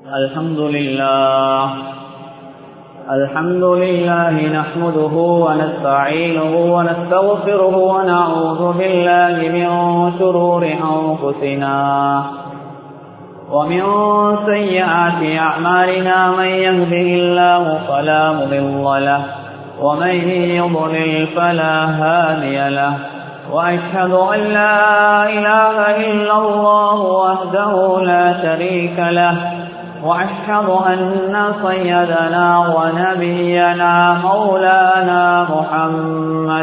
الحمد لله الحمد لله نحمده ونستعينه ونستغفره ونعوذ بالله من شرور أنفسنا ومن سيئات أعمالنا من يهده الله فلا مضل له ومن يضلل فلا هادي له وأشهد أن لا إله إلا الله وحده لا شريك له وأشهد أن سيدنا ونبينا مولانا محمد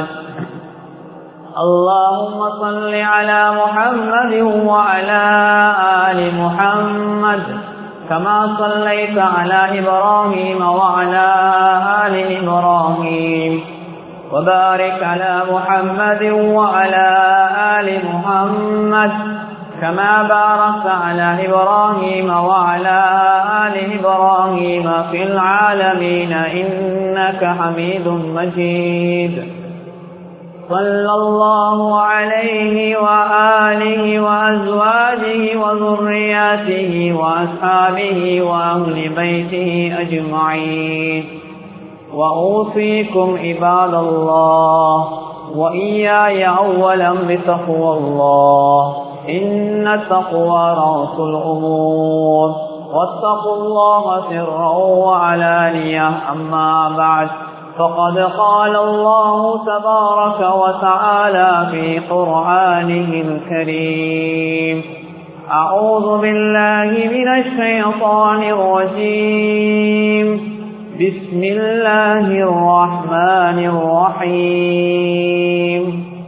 اللهم صل على محمد وعلى آل محمد كما صليت على إبراهيم وعلى آل إبراهيم وبارك على محمد وعلى آل محمد كما باركت على إبراهيم وعلى آل إبراهيم في العالمين إنك حميد مجيد صلى الله عليه وآله وأزواجه وذرياته وأصحابه وأهل بيته أجمعين وأوصيكم عباد الله وإياي أولا بتقوى الله إن التقوى رأس الأمور واتقوا الله سرا وعلانية أما بعد فقد قال الله تبارك وتعالى في قرآنه الكريم أعوذ بالله من الشيطان الرجيم بسم الله الرحمن الرحيم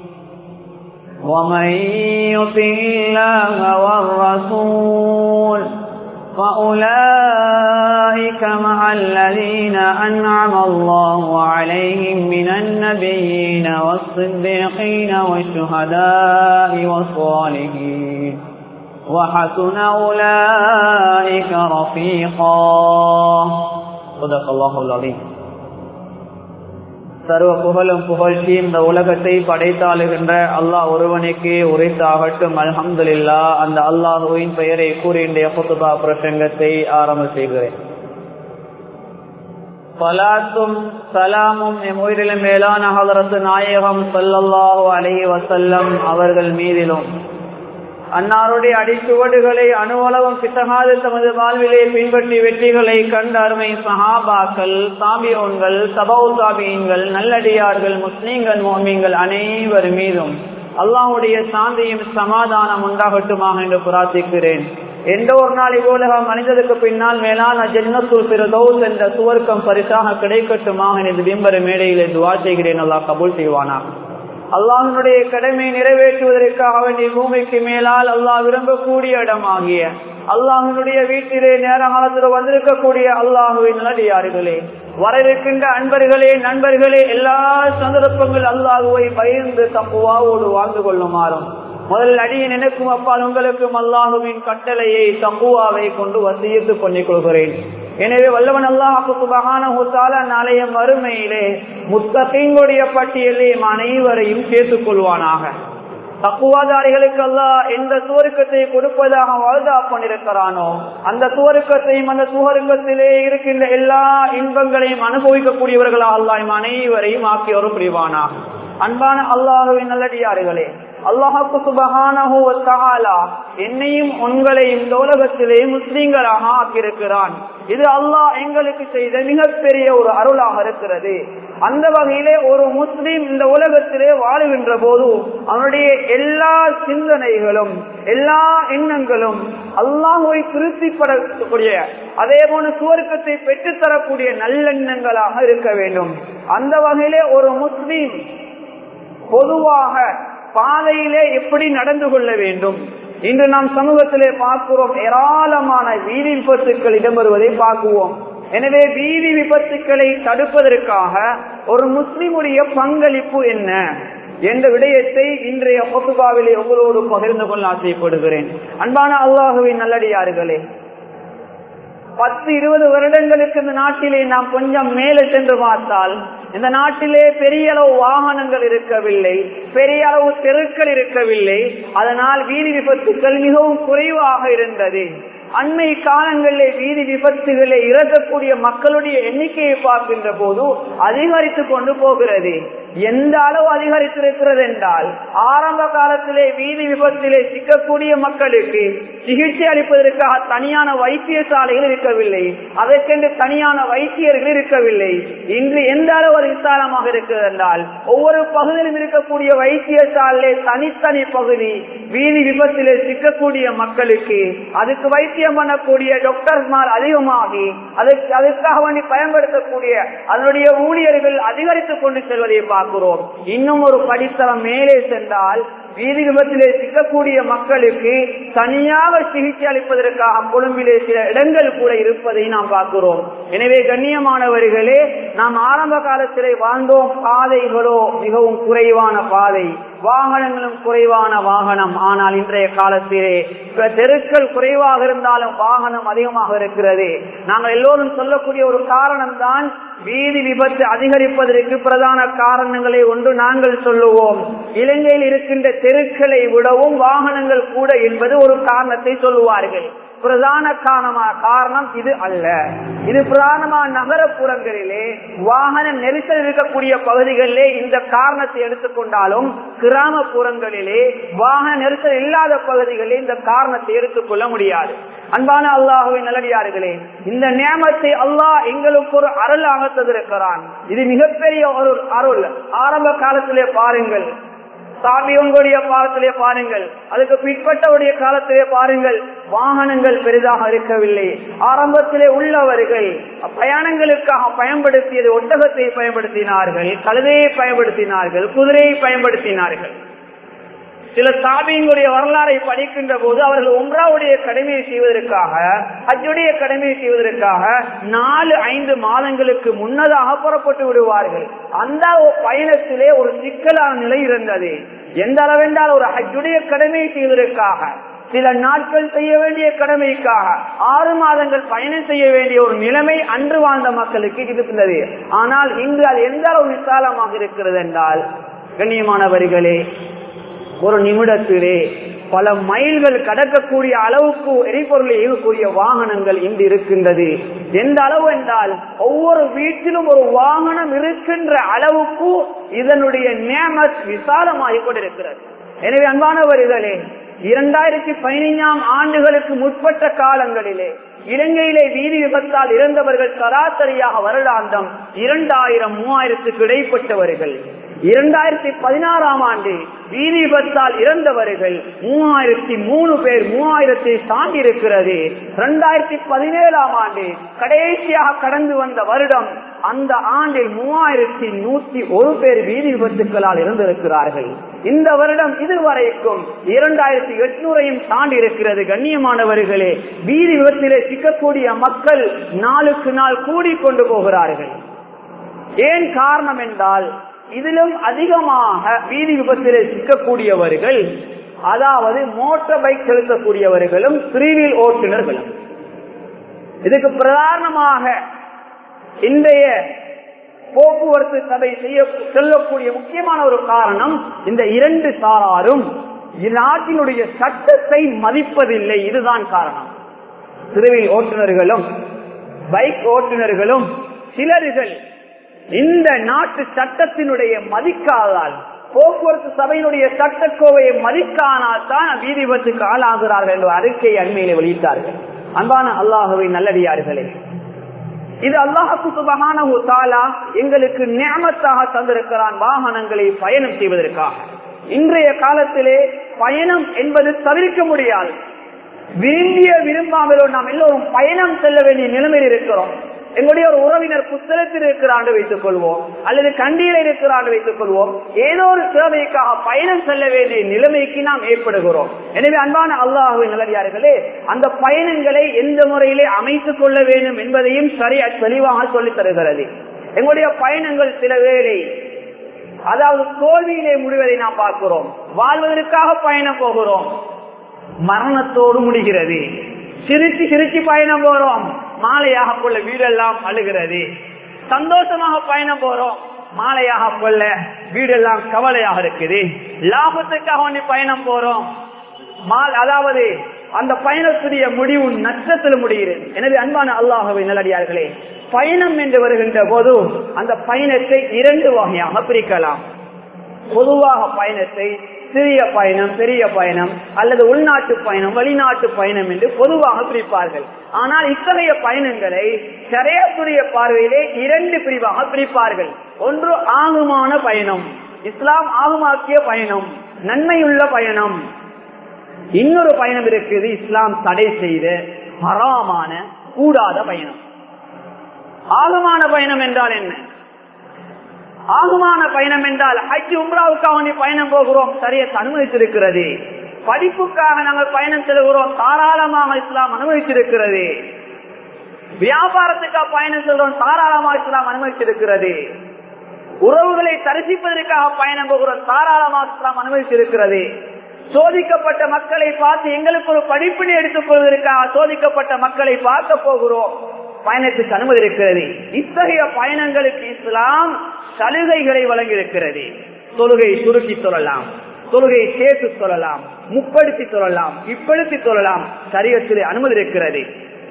ومن يطع الله والرسول فأولئك مع الذين أنعم الله عليهم من النبيين والصديقين والشهداء والصالحين وحسن أولئك رفيقا صدق الله العظيم சர்வ புகழும் புகழ்ச்சி இந்த உலகத்தை படைத்தாளுகின்ற அல்லாஹ் ஒருவனுக்கு உரைத்தாகட்டும் அல்ஹம்துலில்லா அந்த அல்லாஹுவின் பெயரை கூறி இன்றைய புத்துபா பிரசங்கத்தை ஆரம்ப செய்கிறேன் பலாத்தும் சலாமும் எம் உயிரிலும் மேலான ஹலரத்து நாயகம் சல்லல்லாஹு அலஹி வசல்லம் அவர்கள் மீதிலும் அன்னாருடைய அடிச்சுவடுகளை அணுவளவும் பித்தகாது தமது வாழ்விலே பின்பற்றி வெற்றிகளை கண்ட அருமை சஹாபாக்கள் சாபியோன்கள் சபௌ சாபியன்கள் நல்லடியார்கள் முஸ்லீம்கள் மோமியங்கள் அனைவர் மீதும் அல்லாஹுடைய சாந்தியும் சமாதானம் உண்டாகட்டுமாக என்று பிரார்த்திக்கிறேன் எந்த ஒரு நாள் இவ்வுலகம் மனிதனுக்கு பின்னால் மேலான ஜென்னத்துல் பிரதோஸ் என்ற சுவர்க்கம் பரிசாக கிடைக்கட்டுமாக என்று விம்பர மேடையிலே துவா செய்கிறேன் அல்லாஹ் கபூல் செய்வானா அல்லாஹனுடைய கடமை நிறைவேற்றுவதற்காக வேண்டிய பூமிக்கு மேலால் அல்லாஹ் விரும்பக்கூடிய இடமாகிய அல்லாஹனுடைய வீட்டிலே நேர காலத்தில் வந்திருக்கக்கூடிய அல்லாஹுவின் நல்லடியார்களே வர இருக்கின்ற அன்பர்களே நண்பர்களே எல்லா சந்தர்ப்பங்கள் அல்லாஹுவை பயந்து தப்புவாவோடு வாழ்ந்து கொள்ளுமாறும் முதல் அடியின் எனக்கும் அப்பால் உங்களுக்கும் அல்லாஹுவின் கட்டளையை தப்புவாவை கொண்டு வசியத்து பண்ணிக் கொள்கிறேன் எனவே வல்லவன் அல்லாஹு சுபகான நாளைய மறுமையிலே முத்தகங்களுடைய பட்டியலையும் அனைவரையும் சேர்த்துக் கொள்வானாக தக்குவாதாரிகளுக்கு அல்லாஹ் எந்த சுவருக்கத்தை கொடுப்பதாக வாழ்தா பண்ணிருக்கிறானோ அந்த சுவருக்கத்தையும் அந்த சுவருக்கத்திலே இருக்கின்ற எல்லா இன்பங்களையும் அனுபவிக்கக்கூடியவர்களாக அல்லாஹ் அனைவரையும் ஆக்கியோரும் புரிவானாக அன்பான அல்லாஹுவின் நல்லடியார்களே அல்லாஹாக்கு சுபகானா என்னையும் உங்களையும் இந்த உலகத்திலே முஸ்லீம்களாக ஆக்கியிருக்கிறான் இது அல்லாஹ் எங்களுக்கு செய்த மிகப்பெரிய ஒரு அருளாக இருக்கிறது அந்த வகையிலே ஒரு முஸ்லீம் இந்த உலகத்திலே வாழுகின்ற போது அவனுடைய எல்லா சிந்தனைகளும் எல்லா எண்ணங்களும் அல்லாஹுவை திருப்திப்படக்கூடிய அதே போல சுவர்க்கத்தை பெற்றுத்தரக்கூடிய நல்லெண்ணங்களாக இருக்க வேண்டும் அந்த வகையிலே ஒரு முஸ்லீம் பொதுவாக பாதையிலே எப்படி நடந்து கொள்ள வேண்டும் இன்று நாம் சமூகத்திலே பார்க்கிறோம் ஏராளமான வீதி விபத்துக்கள் இடம்பெறுவதை பார்க்குவோம் எனவே வீதி விபத்துக்களை தடுப்பதற்காக ஒரு முஸ்லிமுடைய பங்களிப்பு என்ன என்ற விடயத்தை இன்றைய பொத்துபாவிலே உங்களோடு பகிர்ந்து கொள்ள ஆசைப்படுகிறேன் அன்பான அல்லாஹுவின் நல்லடியார்களே பத்து இருபது வருடங்களுக்கு இந்த நாட்டிலே நாம் கொஞ்சம் மேலே சென்று பார்த்தால் இந்த நாட்டிலே பெரிய அளவு வாகனங்கள் இருக்கவில்லை பெரிய அளவு தெருக்கள் இருக்கவில்லை அதனால் வீதி விபத்துக்கள் மிகவும் குறைவாக இருந்தது அண்மை காலங்களிலே வீதி விபத்துகளில் இறக்கக்கூடிய மக்களுடைய எண்ணிக்கையை பார்க்கின்ற போது அதிகரித்து கொண்டு போகிறது எந்த அளவு அதிகரித்திருக்கிறது என்றால் ஆரம்ப காலத்திலே வீதி விபத்திலே சிக்கக்கூடிய மக்களுக்கு சிகிச்சை அளிப்பதற்காக தனியான வைத்தியசாலைகள் இருக்கவில்லை அதற்கென்று தனியான வைத்தியர்கள் இருக்கவில்லை இன்று எந்த அளவு அது விசாலமாக இருக்கிறது என்றால் ஒவ்வொரு பகுதியிலும் இருக்கக்கூடிய வைத்தியசாலை தனித்தனி பகுதி வீதி விபத்திலே சிக்கக்கூடிய மக்களுக்கு அதுக்கு வைத்தியம் பண்ணக்கூடிய டாக்டர்மார் அதிகமாகி அதற்கு அதுக்காக வேண்டி பயன்படுத்தக்கூடிய அதனுடைய ஊழியர்கள் அதிகரித்துக் கொண்டு செல்வதை பார்க்கிறோம் இன்னும் ஒரு படித்தரம் மேலே சென்றால் வீதி விபத்திலே சிக்கக்கூடிய மக்களுக்கு தனியாக சிகிச்சை அளிப்பதற்காக கொழும்பிலே சில இடங்கள் கூட இருப்பதை நாம் பார்க்கிறோம் எனவே கண்ணியமானவர்களே நாம் ஆரம்ப காலத்திலே வாழ்ந்தோம் பாதைகளோ மிகவும் குறைவான பாதை வாகனங்களும் குறைவான வாகனம் ஆனால் இன்றைய காலத்திலே தெருக்கள் குறைவாக இருந்தாலும் வாகனம் அதிகமாக இருக்கிறது நாங்கள் எல்லோரும் சொல்லக்கூடிய ஒரு காரணம் தான் வீதி விபத்து அதிகரிப்பதற்கு பிரதான காரணங்களை ஒன்று நாங்கள் சொல்லுவோம் இலங்கையில் இருக்கின்ற தெருக்களை விடவும் வாகனங்கள் கூட என்பது ஒரு காரணத்தை சொல்லுவார்கள் பிரதான காரணமா காரணம் இது அல்ல இது பிரதானமா நகரப்புறங்களிலே வாகன நெரிசல் இருக்கக்கூடிய பகுதிகளிலே இந்த காரணத்தை எடுத்துக்கொண்டாலும் கிராமப்புறங்களிலே வாகன நெரிசல் இல்லாத பகுதிகளிலே இந்த காரணத்தை எடுத்துக்கொள்ள முடியாது அன்பான அல்லாஹுவின் நல்லடியார்களே இந்த நியமத்தை அல்லாஹ் எங்களுக்கு ஒரு அருளாக தந்திருக்கிறான் இது மிகப்பெரிய ஒரு அருள் ஆரம்ப காலத்திலே பாருங்கள் சாமியவங்களுடைய காலத்திலே பாருங்கள் அதுக்கு பிற்பட்டவுடைய காலத்திலே பாருங்கள் வாகனங்கள் பெரிதாக இருக்கவில்லை ஆரம்பத்திலே உள்ளவர்கள் பயணங்களுக்காக பயன்படுத்தியது ஒட்டகத்தை பயன்படுத்தினார்கள் கழுதையை பயன்படுத்தினார்கள் குதிரையை பயன்படுத்தினார்கள் சில சாபியங்களுடைய வரலாறை படிக்கின்ற போது அவர்கள் ஒன்றாவுடைய கடமையை செய்வதற்காக ஹஜ்ஜுடைய கடமையை செய்வதற்காக நாலு ஐந்து மாதங்களுக்கு முன்னதாக புறப்பட்டு விடுவார்கள் அந்த பயணத்திலே ஒரு சிக்கலான நிலை இருந்தது எந்த அளவென்றால் ஒரு ஹஜ்ஜுடைய கடமையை செய்வதற்காக சில நாட்கள் செய்ய வேண்டிய கடமைக்காக ஆறு மாதங்கள் பயணம் செய்ய வேண்டிய ஒரு நிலைமை அன்று வாழ்ந்த மக்களுக்கு இருந்தது ஆனால் இன்று அது எந்த அளவு விசாலமாக இருக்கிறது என்றால் கண்ணியமானவர்களே ஒரு நிமிடத்திலே பல மைல்கள் கடக்கக்கூடிய அளவுக்கு எரிபொருளை இயங்கக்கூடிய வாகனங்கள் இன்று இருக்கின்றது எந்த அளவு என்றால் ஒவ்வொரு வீட்டிலும் ஒரு வாகனம் இருக்கின்ற அளவுக்கு இதனுடைய நேமத் விசாலமாகிக் கொண்டிருக்கிறது எனவே அன்பானவர்களே இரண்டாயிரத்தி பதினைஞ்சாம் ஆண்டுகளுக்கு முற்பட்ட காலங்களிலே இலங்கையிலே வீதி விபத்தால் இறந்தவர்கள் சராசரியாக வருடாந்தம் இரண்டாயிரம் மூவாயிரத்துக்கு இடைப்பட்டவர்கள் இரண்டாயிரத்தி பதினாறாம் ஆண்டு வீதி விபத்தால் இறந்தவர்கள் மூவாயிரத்தி மூணு பேர் மூவாயிரத்தை தாண்டி இருக்கிறது இரண்டாயிரத்தி பதினேழாம் ஆண்டு கடைசியாக கடந்து வந்த வருடம் அந்த ஆண்டில் மூவாயிரத்தி நூத்தி ஒரு பேர் வீதி விபத்துக்களால் இருந்திருக்கிறார்கள் இந்த வருடம் இதுவரைக்கும் இரண்டாயிரத்தி எட்நூறையும் தாண்டி இருக்கிறது கண்ணியமானவர்களே வீதி விபத்திலே சிக்கக்கூடிய மக்கள் நாளுக்கு நாள் கூடிக்கொண்டு போகிறார்கள் ஏன் காரணம் என்றால் இதிலும் அதிகமாக வீதி விபத்திலே சிக்கக்கூடியவர்கள் அதாவது மோட்டார் பைக் செலுத்தக்கூடியவர்களும் த்ரீவீல் ஓட்டுநர்களும் இதுக்கு பிரதானமாக இன்றைய போக்குவரத்து சபை செய்ய சொல்லக்கூடிய முக்கியமான ஒரு காரணம் இந்த இரண்டு சாராரும் நாட்டினுடைய சட்டத்தை மதிப்பதில்லை இதுதான் காரணம் திருவில் ஓட்டுநர்களும் பைக் ஓட்டுநர்களும் சிலர்கள் இந்த நாட்டு சட்டத்தினுடைய மதிக்காதால் போக்குவரத்து சபையினுடைய சட்டக்கோவையை மதிக்கானால் தான் வீதி விபத்துக்கு ஆளாகிறார்கள் என்ற அறிக்கை அண்மையிலே வெளியிட்டார்கள் அன்பான அல்லாஹுவை நல்லடியார்களே இது அல்லாஹுக்கு சுபகான தாலா எங்களுக்கு நியமத்தாக தந்திருக்கிறான் வாகனங்களை பயணம் செய்வதற்காக இன்றைய காலத்திலே பயணம் என்பது தவிர்க்க முடியாது விரும்பிய விரும்பாமலோ நாம் எல்லோரும் பயணம் செல்ல வேண்டிய நிலைமையில் இருக்கிறோம் எங்களுடைய ஒரு உறவினர் புத்தகத்தில் இருக்கிறாண்டு வைத்துக் கொள்வோம் அல்லது கண்டியில இருக்கிறாண்டு வைத்துக் கொள்வோம் ஏதோ ஒரு சேவைக்காக பயணம் செல்ல வேண்டிய நிலைமைக்கு நாம் ஏற்படுகிறோம் எனவே அன்பான அல்லாஹுவின் நிலவியார்களே அந்த பயணங்களை எந்த முறையிலே அமைத்துக் கொள்ள வேண்டும் என்பதையும் சரியா தெளிவாக சொல்லித் தருகிறது எங்களுடைய பயணங்கள் சில வேளை அதாவது தோல்வியிலே முடிவதை நாம் பார்க்கிறோம் வாழ்வதற்காக பயணம் போகிறோம் மரணத்தோடு முடிகிறது சிரிச்சு சிரிச்சு பயணம் போறோம் மாலையாக கொள்ள வீடெல்லாம் அழுகிறது சந்தோஷமாக பயணம் போறோம் மாலையாக கொள்ள வீடெல்லாம் கவலையாக இருக்குது லாபத்துக்காக வேண்டி பயணம் போறோம் மால் அதாவது அந்த பயணத்துடைய முடிவு நஷ்டத்தில் முடிகிறது எனவே அன்பான அல்லாஹவை நல்லடியார்களே பயணம் என்று வருகின்ற போது அந்த பயணத்தை இரண்டு வகையாக பிரிக்கலாம் பொதுவாக பயணத்தை சிறிய பயணம் பெரிய பயணம் அல்லது உள்நாட்டு பயணம் வெளிநாட்டு பயணம் என்று பொதுவாக பிரிப்பார்கள் ஆனால் இத்தகைய பயணங்களை சரையத்துடைய பார்வையிலே இரண்டு பிரிவாக பிரிப்பார்கள் ஒன்று ஆகுமான பயணம் இஸ்லாம் ஆகுமாக்கிய பயணம் நன்மையுள்ள பயணம் இன்னொரு பயணம் இருக்குது இஸ்லாம் தடை செய்த ஹராமான கூடாத பயணம் ஆகமான பயணம் என்றால் என்ன ஆகுமான பயணம் என்றால் ஹஜ் உம்ராவுக்காக பயணம் போகிறோம் சரிய அனுமதித்திருக்கிறது படிப்புக்காக நாங்கள் பயணம் செல்கிறோம் தாராளமாக இஸ்லாம் அனுமதித்திருக்கிறது வியாபாரத்துக்காக பயணம் செல்றோம் தாராளமாக இஸ்லாம் அனுமதித்திருக்கிறது உறவுகளை தரிசிப்பதற்காக பயணம் போகிறோம் தாராளமாக இஸ்லாம் அனுமதித்திருக்கிறது சோதிக்கப்பட்ட மக்களை பார்த்து எங்களுக்கு ஒரு படிப்பினை எடுத்துக் கொள்வதற்காக சோதிக்கப்பட்ட மக்களை பார்க்க போகிறோம் பயணத்துக்கு அனுமதி இருக்கிறது இத்தகைய பயணங்களுக்கு இஸ்லாம் சலுகைகளை வழங்கியிருக்கிறது தொழுகை சுருக்கி சொல்லலாம் தொழுகை சேர்த்து சொல்லலாம் முப்படுத்தி சொல்லலாம் இப்படுத்தி சொல்லலாம் சரியத்திலே அனுமதி இருக்கிறது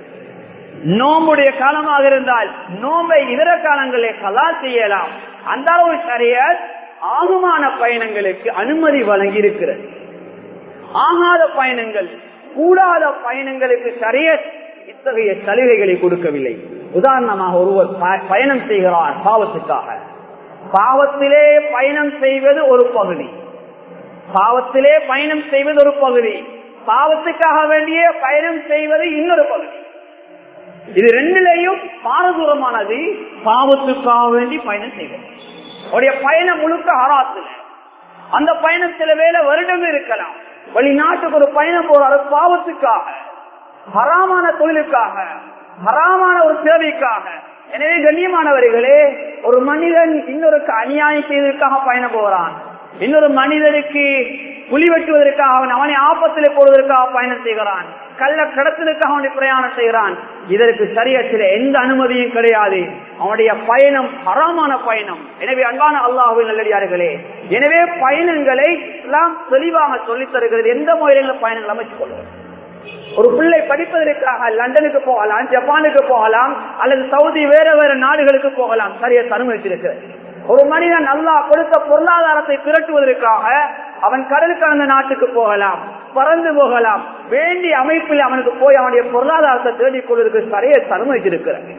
நோம்புடைய காலமாக இருந்தால் நோம்பை இதர காலங்களில் கலால் செய்யலாம் அந்த அளவு சரிய ஆகுமான பயணங்களுக்கு அனுமதி வழங்கி இருக்கிறது ஆகாத பயணங்கள் கூடாத பயணங்களுக்கு சரிய இத்தகைய சலுகைகளை கொடுக்கவில்லை உதாரணமாக ஒருவர் பயணம் செய்கிறார் பாவத்துக்காக பாவத்திலே பயணம் செய்வது ஒரு பகுதி பாவத்திலே பயணம் செய்வது ஒரு பகுதி பாவத்துக்காக வேண்டிய பயணம் செய்வது இன்னொரு பகுதி இது ரெண்டிலேயும் பாரதூரமானது பாவத்துக்காக வேண்டி பயணம் செய்வது அவருடைய பயணம் முழுக்க ஹராத்துல அந்த பயணம் சில வேலை வருடம் இருக்கலாம் வெளிநாட்டுக்கு ஒரு பயணம் போறாரு பாவத்துக்காக ஹராமான தொழிலுக்காக ஹராமான ஒரு சேவைக்காக எனவே கண்ணியமானவர்களே ஒரு மனிதன் இன்னொருக்கு அநியாயம் செய்வதற்காக பயணம் போகிறான் இன்னொரு மனிதனுக்கு புலி வெட்டுவதற்காக அவன் அவனை ஆபத்தில் போடுவதற்காக பயணம் செய்கிறான் கள்ள கடத்தலுக்காக அவனை பிரயாணம் செய்கிறான் இதற்கு சரியத்தில் எந்த அனுமதியும் கிடையாது அவனுடைய பயணம் ஹராமான பயணம் எனவே அன்பான அல்லாஹுவின் நல்லடியார்களே எனவே பயணங்களை எல்லாம் தெளிவாக சொல்லித் தருகிறது எந்த முறையில் பயணங்கள் அமைத்துக் கொள்வது ஒரு பிள்ளை படிப்பதற்காக லண்டனுக்கு போகலாம் ஜப்பானுக்கு போகலாம் அல்லது சவுதி வேற வேற நாடுகளுக்கு போகலாம் சரியா அனுமதித்திருக்கிறது ஒரு மனிதன் நல்லா கொடுத்த பொருளாதாரத்தை திரட்டுவதற்காக அவன் கடல் கடந்த நாட்டுக்கு போகலாம் பறந்து போகலாம் வேண்டிய அமைப்பில் அவனுக்கு போய் அவனுடைய பொருளாதாரத்தை தேடிக் கொள்வதற்கு சரிய அனுமதித்திருக்கிறது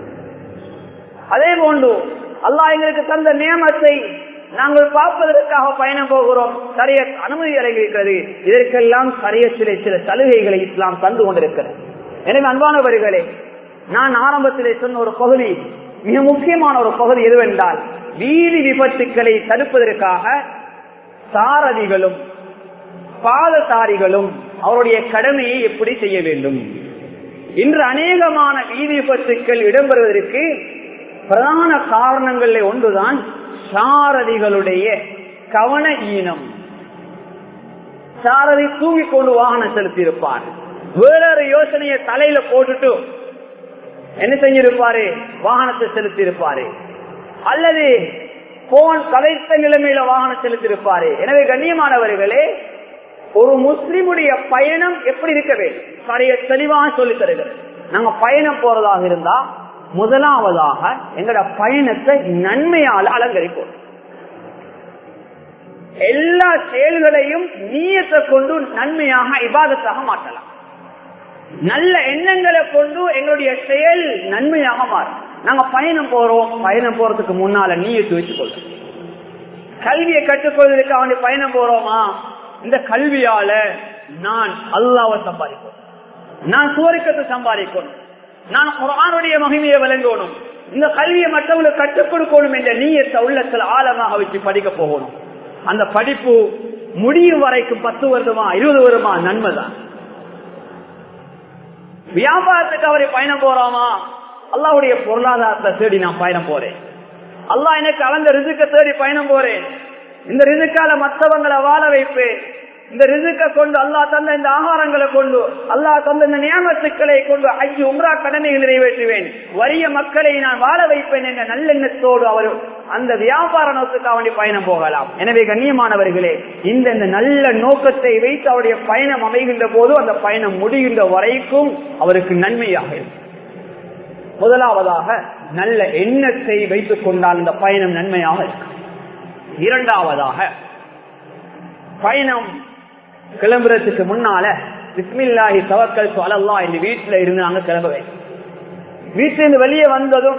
அதே போன்று அல்லாஹ் எங்களுக்கு தந்த நியமத்தை நாங்கள் பார்ப்பதற்காக பயணம் போகிறோம் சரிய அனுமதி அடைகிறது இதற்கெல்லாம் சரியத்திலே சில சலுகைகளை இஸ்லாம் தந்து கொண்டிருக்கிறது எனவே அன்பானவர்களே நான் ஆரம்பத்திலே சொன்ன ஒரு பகுதி மிக முக்கியமான ஒரு பகுதி எதுவென்றால் வீதி விபத்துக்களை தடுப்பதற்காக சாரதிகளும் பாதசாரிகளும் அவருடைய கடமையை எப்படி செய்ய வேண்டும் இன்று அநேகமான வீதி விபத்துக்கள் இடம்பெறுவதற்கு பிரதான காரணங்களில் ஒன்றுதான் சாரதிகளுடைய கவன ஈனம் சாரதி தூங்கிக் கொண்டு வாகனம் செலுத்தியிருப்பார் வேறொரு யோசனையை தலையில போட்டுட்டு என்ன செஞ்சிருப்பாரு வாகனத்தை செலுத்தியிருப்பாரு அல்லது போன் கதைத்த நிலைமையில வாகனம் செலுத்தியிருப்பாரு எனவே கண்ணியமானவர்களே ஒரு முஸ்லிமுடைய பயணம் எப்படி இருக்க வேண்டும் சரிய தெளிவாக சொல்லி தருகிறது நாங்க பயணம் போறதாக இருந்தா முதலாவதாக எங்களோட பயணத்தை நன்மையால் அலங்கரிப்போம் எல்லா செயல்களையும் நீயத்தை கொண்டு நன்மையாக இபாதத்தாக மாற்றலாம் நல்ல எண்ணங்களை கொண்டு எங்களுடைய செயல் நன்மையாக மாறும் நாங்க பயணம் போறோம் பயணம் போறதுக்கு முன்னால நீயத்து வச்சுக்கொள்ளும் கல்வியை கற்றுக்கொள்வதற்கு அவனுடைய பயணம் போறோமா இந்த கல்வியால நான் அல்லாவை சம்பாதிக்கணும் நான் சுவரிக்கத்தை சம்பாதிக்கணும் நான் குரானுடைய மகிமையை விளங்கணும் இந்த கல்வியை மற்றவங்களுக்கு கற்றுக் கொடுக்கணும் என்ற நீயத்தை உள்ளத்தில் ஆழமாக வச்சு படிக்க போகணும் அந்த படிப்பு முடியும் வரைக்கும் பத்து வருடமா இருபது வருடமா நன்மைதான் வியாபாரத்துக்கு அவரை பயணம் போறாமா அல்லாவுடைய பொருளாதாரத்தை தேடி நான் பயணம் போறேன் அல்லாஹ் எனக்கு அளந்த ரிசுக்க தேடி பயணம் போறேன் இந்த ரிசுக்கால மற்றவங்களை வாழ வைப்பேன் இந்த ரிசுக்க கொண்டு அல்லாஹ் தந்த இந்த ஆகாரங்களை கொண்டு அல்லாஹ் தந்த இந்த நியமத்துக்களை கொண்டு அஞ்சு உம்ரா கடனை நிறைவேற்றுவேன் வறிய மக்களை நான் வாழ வைப்பேன் என்ற நல்லெண்ணத்தோடு அவர் அந்த வியாபார நோக்கத்துக்காக வேண்டி பயணம் போகலாம் எனவே கண்ணியமானவர்களே இந்த இந்த நல்ல நோக்கத்தை வைத்து அவருடைய பயணம் அமைகின்ற போது அந்த பயணம் முடிகின்ற வரைக்கும் அவருக்கு நன்மையாக இருக்கும் முதலாவதாக நல்ல எண்ணத்தை வைத்துக் கொண்டால் இந்த பயணம் நன்மையாக இருக்கும் இரண்டாவதாக பயணம் கிளம்புறதுக்கு முன்னால பிஸ்மில்லாஹி தவக்கல் சொல்லலா என்று வீட்டுல இருந்து நாங்க கிளம்புவேன் வீட்டுல இருந்து வெளியே வந்ததும்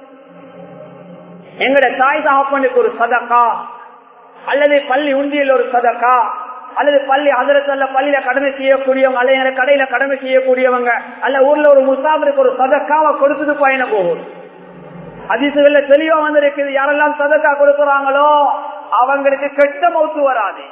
எங்கட தாய் தகப்பனுக்கு ஒரு சதக்கா அல்லது பள்ளி உண்டியல் ஒரு சதக்கா அல்லது பள்ளி அதிரத்தல்ல பள்ளியில கடமை செய்யக்கூடியவங்க அல்லது கடையில கடமை செய்யக்கூடியவங்க அல்ல ஊர்ல ஒரு முசாபருக்கு ஒரு சதக்காவை கொடுத்துட்டு பயணம் போகும் அதிசுகள்ல தெளிவா வந்திருக்குது யாரெல்லாம் சதக்கா கொடுக்குறாங்களோ அவங்களுக்கு கெட்ட மௌத்து வராது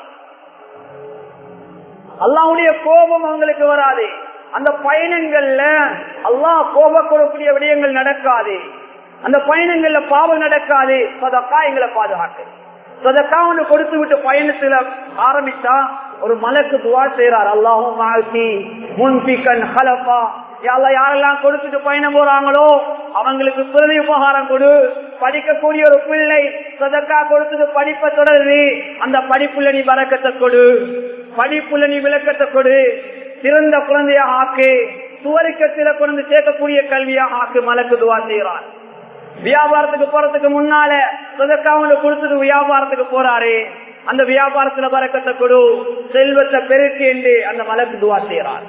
அல்லாவுடைய கோபம் அவங்களுக்கு வராது அந்த பயணங்கள்ல அல்லாஹ் கோபப்படக்கூடிய விடயங்கள் நடக்காது அந்த பயணங்கள்ல பாவம் நடக்காது சதக்கா எங்களை பாதுகாக்கு சதக்கா ஒன்று கொடுத்து விட்டு பயணத்துல ஆரம்பிச்சா ஒரு மலக்கு துவா செய்யறார் அல்லாஹும் மாழ்த்தி முன்பிக்கன் ஹலப்பா யாரெல்லாம் கொடுத்துட்டு பயணம் போறாங்களோ அவங்களுக்கு பிரதி உபகாரம் கொடு படிக்கக்கூடிய ஒரு பிள்ளை சதக்கா கொடுத்துட்டு படிப்பை தொடருது அந்த படிப்புல நீ வரக்கத்தை கொடு படிப்புல நீ விளக்கத்தை கொடு சிறந்த குழந்தையாக ஆக்கு சுவரிக்கத்தில கொண்டு சேர்க்கக்கூடிய கல்வியாக ஆக்கு மலக்கு துவா செய்யறார் வியாபாரத்துக்கு போறதுக்கு முன்னால சொதக்காவங்க கொடுத்துட்டு வியாபாரத்துக்கு போறாரு அந்த வியாபாரத்துல பறக்கத்தை கொடு செல்வத்தை பெருக்கு என்று அந்த மலக்கு துவா செய்யறார்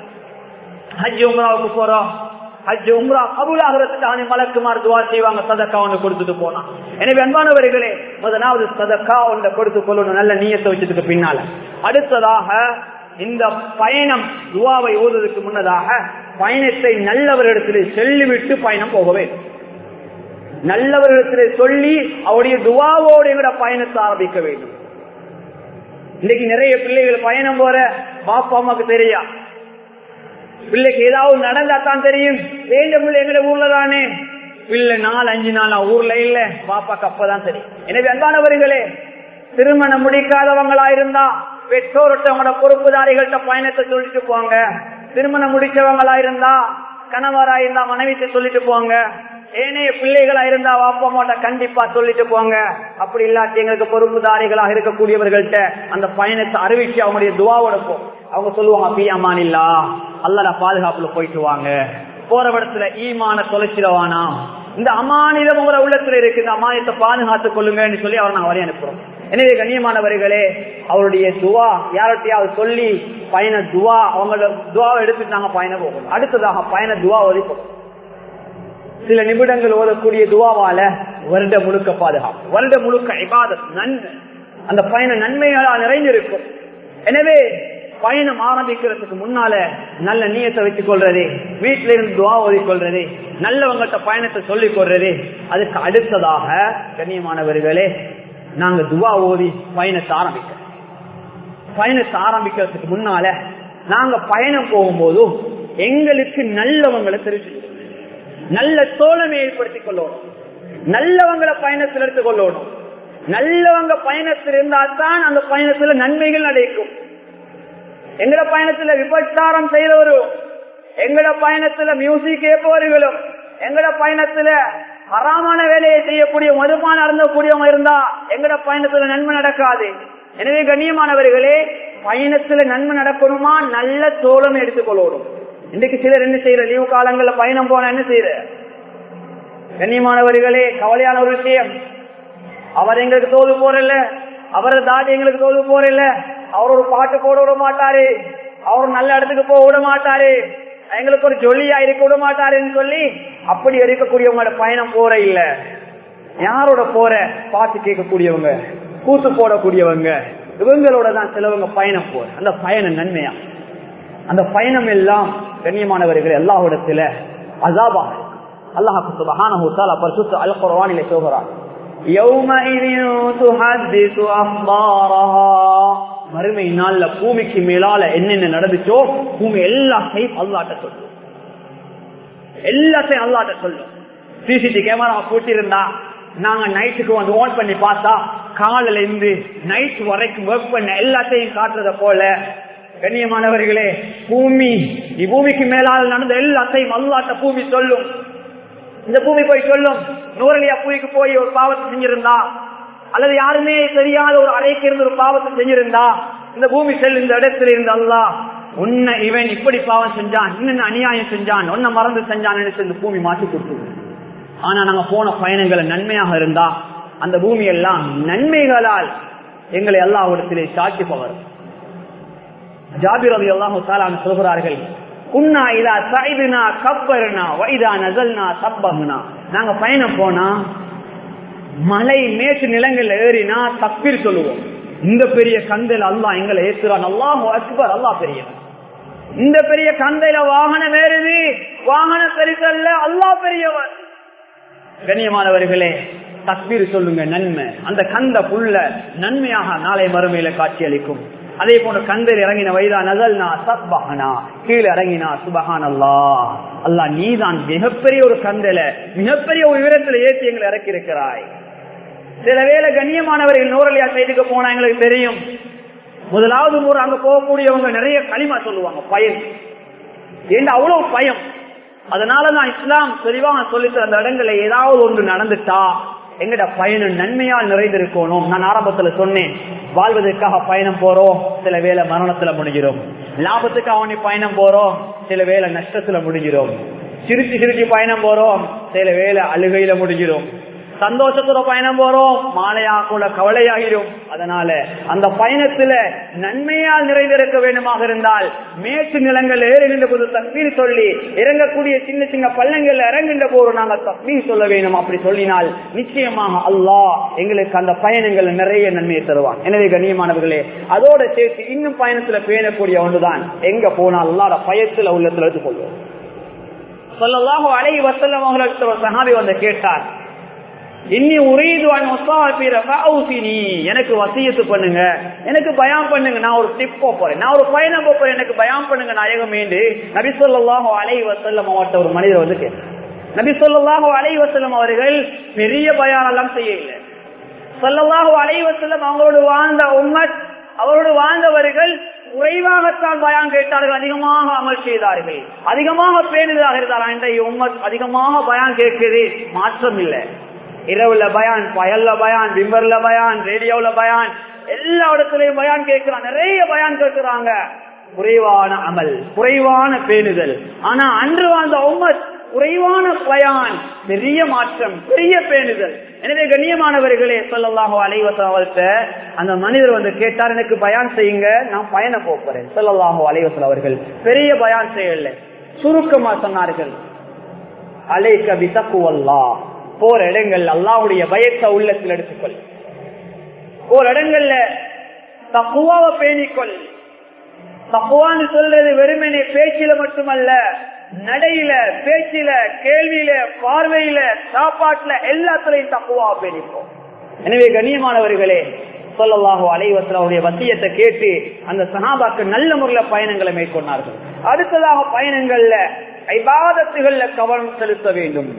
ஹஜ் உம்ராவுக்கு போறோம் ஹஜ் உம்ரா கபுலாகிறதுக்கான மலக்குமார் துவா செய்வாங்க சதக்கா ஒன்று கொடுத்துட்டு போனா எனவே அன்பானவர்களே முதலாவது சதக்கா ஒன்றை கொடுத்து கொள்ளணும் நல்ல நீயத்தை வச்சதுக்கு பின்னால அடுத்ததாக இந்த பயணம் துவாவை ஓதுவதற்கு முன்னதாக பயணத்தை நல்லவரிடத்திலே சொல்லிவிட்டு பயணம் போக வேண்டும் நல்லவர்களிடத்திலே சொல்லி அவருடைய துவாவோடு எங்கட பயணத்தை ஆரம்பிக்க வேண்டும் இன்னைக்கு நிறைய பிள்ளைகள் பயணம் போற பாப்பா அம்மாக்கு தெரியா பிள்ளைக்கு ஏதாவது நடந்தா தான் தெரியும் வேண்ட பிள்ளை எங்கட ஊர்ல தானே பிள்ளை நாலு அஞ்சு நாளா ஊர்ல இல்ல பாப்பாக்கு அப்பதான் தெரியும் எனவே அன்பானவர்களே திருமணம் முடிக்காதவங்களா இருந்தா பெற்றோர்கிட்ட பொறுப்புதாரிகள்கிட்ட பயணத்தை சொல்லிட்டு போங்க திருமணம் முடிச்சவங்களா இருந்தா கணவரா இருந்தா மனைவிட்டு சொல்லிட்டு போங்க ஏனைய பிள்ளைகளா இருந்தா வாப்பா மாட்ட கண்டிப்பா சொல்லிட்டு போங்க அப்படி இல்லாட்டி எங்களுக்கு பொறுப்புதாரிகளாக இருக்கக்கூடியவர்கள்ட்ட அந்த பயணத்தை அறிவிச்சு அவங்களுடைய துவாவோட போ அவங்க சொல்லுவாங்க பியாமான் இல்லா அல்ல பாதுகாப்புல போயிட்டு வாங்க போற இடத்துல ஈமான தொலைச்சிடவானா இந்த அமானிதம் உங்கள உள்ளத்துல இருக்கு இந்த அமானியத்தை பாதுகாத்துக் கொள்ளுங்கன்னு சொல்லி அவர் நாங்க வழி அனுப்புறோம் எனவே கண்ணியமானவர்களே அவருடைய துவா யார்கிட்டயாவது சொல்லி பயண துவா அவங்களோட துவாவை எடுத்துட்டு நாங்க பயணம் போகணும் அடுத்ததாக பயண துவா ஒதுக்கும் சில நிமிடங்கள் ஓதக்கூடிய துவாவால வருட முழுக்க பாதுகாப்பு வருட முழுக்க இபாதத் நன்மை அந்த பயணம் நன்மைகளால் நிறைந்திருக்கும் எனவே பயணம் ஆரம்பிக்கிறதுக்கு முன்னால நல்ல நீயத்தை வச்சுக் கொள்றது வீட்டில இருந்து துவா ஓதிக்கொள்றது நல்லவங்கள்ட்ட பயணத்தை சொல்லிக் கொள்றது அதுக்கு அடுத்ததாக கண்ணியமானவர்களே நாங்க துவா ஓதி பயணத்தை ஆரம்பிக்கிறோம் பயணத்தை ஆரம்பிக்கிறதுக்கு முன்னால நாங்க பயணம் போகும்போதும் எங்களுக்கு நல்லவங்களை தெரிஞ்சு நல்ல தோழமை ஏற்படுத்திக் கொள்ளணும் நல்லவங்களை பயணத்தில் எடுத்துக் கொள்ளணும் நல்லவங்க பயணத்தில் இருந்தால்தான் அந்த பயணத்துல நன்மைகள் கிடைக்கும் எங்கட பயணத்துல விபச்சாரம் செய்தவரும் எங்கட பயணத்துல மியூசிக் கேட்பவர்களும் எங்கட பயணத்துல ஹராமான வேலையை செய்யக்கூடிய மதுபான அருந்தக்கூடியவங்க இருந்தா எங்கட பயணத்துல நன்மை நடக்காது எனவே கண்ணியமானவர்களே பயணத்துல நன்மை நடக்கணுமா நல்ல தோழமை எடுத்துக்கொள்ளணும் இன்றைக்கு சிலர் என்ன செய்யற லீவு காலங்கள்ல பயணம் போன என்ன செய்யற கண்ணியமானவர்களே கவலையான ஒரு விஷயம் அவர் எங்களுக்கு தோது போறல அவரை தாடி எங்களுக்கு தோது போறல அவர் ஒரு பாட்டு போட விட மாட்டாரு அவர் நல்ல இடத்துக்கு போக விட மாட்டாரு எங்களுக்கு ஒரு ஜொல்லியா இருக்க விட மாட்டாருன்னு சொல்லி அப்படி இருக்கக்கூடியவங்களோட பயணம் போற இல்ல யாரோட போற பாட்டு கேட்கக்கூடியவங்க கூத்து போடக்கூடியவங்க இவங்களோட தான் சிலவங்க பயணம் போற அந்த பயணம் நன்மையா அந்த பயணம் எல்லாம் கண்ணியமானவர்கள் எல்லாவிடத்துல அசாபா அல்லாஹு சுபஹானஹு தஆலா பரிசுத்த அல் குர்ஆனிலே சொல்கிறார் யௌமஇதின் துஹத்திசு அஹ்பாரஹா மறுமை நாள்ல பூமிக்கு மேலால என்னென்ன நடந்துச்சோ பூமி எல்லாத்தையும் அல்லாட்ட சொல்லும் எல்லாத்தையும் அல்லாட்ட சொல்லும் சிசிடி கேமரா போட்டிருந்தா நாங்க நைட்டுக்கு வந்து ஓன் பண்ணி பார்த்தா காலையில இருந்து நைட் வரைக்கும் ஒர்க் பண்ண எல்லாத்தையும் காட்டுறத போல கண்ணியமானவர்களே பூமி பூமிக்கு மேலால் நடந்த எல்லாத்தையும் அல்லாட்ட பூமி சொல்லும் இந்த பூமி போய் சொல்லும் நூறலியா பூமிக்கு போய் ஒரு பாவத்தை செஞ்சிருந்தா அல்லது யாருமே தெரியாத ஒரு அறைக்கு இருந்து ஒரு பாவத்தை செஞ்சிருந்தா இந்த பூமி செல் இந்த இடத்துல இருந்து அல்லா உன்னை இவன் இப்படி பாவம் செஞ்சான் இன்னும் அநியாயம் செஞ்சான் உன்னை மறந்து செஞ்சான் நினைச்சு இந்த பூமி மாற்றி கொடுத்தது ஆனா நாங்க போன பயணங்கள் நன்மையாக இருந்தா அந்த பூமி எல்லாம் நன்மைகளால் எங்களை எல்லாவிடத்திலே சாட்சிப்பவர் ஜாபிர் அலி அல்லாஹு தாலான் சொல்கிறார்கள் குன்னா இதா சாய்துனா கப்பர்னா வைதா நசல்னா தப்பகுனா நாங்க பயணம் போனா மலை மேட்டு நிலங்கள்ல ஏறினா தப்பீர் சொல்லுவோம் இந்த பெரிய கந்தையில அல்லாஹ் எங்களை ஏத்துறான் அல்லாஹ் அக்பர் அல்லாஹ் பெரியவன் இந்த பெரிய கந்தையில வாகனம் ஏறுது வாகன பெருசல்ல அல்லாஹ் பெரியவன் கண்ணியமானவர்களே தக்பீர் சொல்லுங்க நன்மை அந்த கந்த புல்ல நன்மையாக நாளை மறுமையில காட்சி அளிக்கும் அதே போன்ற கந்தில் இறங்கின வயதா நகல்னா சத்பகனா கீழே இறங்கினா சுபகான் அல்லா அல்லா நீதான் மிகப்பெரிய ஒரு கந்தல மிகப்பெரிய ஒரு விவரத்துல ஏற்றி எங்களை இறக்கி இருக்கிறாய் சில வேலை கண்ணியமானவர்கள் நூறலியா சைடுக்கு போனா எங்களுக்கு தெரியும் முதலாவது முறை அங்க போகக்கூடியவங்க நிறைய களிமா சொல்லுவாங்க பயம் ஏன்னா அவ்வளவு பயம் அதனாலதான் இஸ்லாம் தெளிவாக சொல்லிட்டு அந்த இடங்கள்ல ஏதாவது ஒன்று நடந்துட்டா எங்கட பயணம் நன்மையால் நிறைந்திருக்கணும் நான் ஆரம்பத்துல சொன்னேன் வாழ்வதற்காக பயணம் போறோம் சில வேலை மரணத்துல முடிஞ்சிடும் லாபத்துக்காக அவனி பயணம் போறோம் சில வேலை நஷ்டத்துல முடிஞ்சிடும் சிரிச்சு சிரிச்சு பயணம் போறோம் சில வேலை அழுகையில முடிஞ்சிடும் சந்தோஷத்துல பயணம் போறோம் மாலையா கூட கவலையாகிடும் அதனால அந்த பயணத்துல நன்மையால் நிறைந்திருக்க வேண்டுமாக இருந்தால் மேற்கு நிலங்கள் ஏறுகின்ற போது தப்பீர் சொல்லி இறங்கக்கூடிய சின்ன சின்ன பள்ளங்கள் இறங்குகின்ற போது நாங்கள் தப்பீர் சொல்ல வேண்டும் அப்படி சொல்லினால் நிச்சயமாக அல்லாஹ் எங்களுக்கு அந்த பயணங்கள் நிறைய நன்மையை தருவான் எனவே கண்ணியமானவர்களே அதோட சேர்த்து இன்னும் பயணத்துல பேணக்கூடிய ஒன்றுதான் எங்க போனால் அல்லாத பயத்துல உள்ளத்துல எடுத்துக்கொள்வோம் சொல்லலாக அலை வசல்லம் அவர்களுக்கு ஒரு சகாபி வந்து கேட்டார் இன்னி உரீதுவான் எனக்கு வசியத்து பண்ணுங்க எனக்கு பயம் பண்ணுங்க நான் ஒரு டிப் போறேன் நான் ஒரு பயணம் போறேன் எனக்கு பயம் பண்ணுங்க நாயகம் என்று நபி சொல்லாஹோ அலை வசல்லம் அவட்ட ஒரு மனிதர் வந்து கேட்டார் நபி சொல்லாஹோ அலை வசல்லம் அவர்கள் பெரிய பயம் எல்லாம் செய்யல சொல்லலாஹோ அலை வசல்லம் அவங்களோடு வாழ்ந்த உம்மத் அவரோடு வாழ்ந்தவர்கள் குறைவாகத்தான் பயான் கேட்டார்கள் அதிகமாக அமல் செய்தார்கள் அதிகமாக பேணுதலாக இருந்தார் இன்றைய உம்மத் அதிகமாக பயான் கேட்குது மாற்றம் இல்லை இரவுல பயான் பயல்ல பயான் விம்பர்ல பயான் ரேடியோல பயான் எல்லா இடத்துலயும் பயான் கேட்கிறான் நிறைய பயான் கேட்கிறாங்க குறைவான அமல் குறைவான பேணுதல் ஆனா அன்று வாழ்ந்த உம்மத் குறைவான பயான் பெரிய மாற்றம் பெரிய பேணுதல் எனவே கண்ணியமானவர்களே சொல்லலாக அலைவசம் அந்த மனிதர் வந்து கேட்டார் எனக்கு பயான் செய்யுங்க நான் பயணம் போறேன் சொல்லலாக அலைவசல் அவர்கள் பெரிய பயான் செய்யல சுருக்கமா சொன்னார்கள் அலைக்க விசக்குவல்லா போற இடங்கள் அல்லாவுடைய பயத்தை உள்ளத்தில் எடுத்துக்கொள் போற இடங்கள்ல தப்புவாவை பேணிக்கொள் தப்புவான்னு சொல்றது வெறுமனே பேச்சில மட்டுமல்ல நடையில பேச்சில கேள்வியில பார்வையில சாப்பாட்டுல எல்லாத்துலயும் தப்புவாவை பேணிப்போம் எனவே கண்ணியமானவர்களே சொல்லலாக அலைவசலாவுடைய வசியத்தை கேட்டு அந்த சனாபாக்கு நல்ல முறையில பயணங்களை மேற்கொண்டார்கள் அடுத்ததாக பயணங்கள்ல ஐபாதத்துகள்ல கவனம் செலுத்த வேண்டும்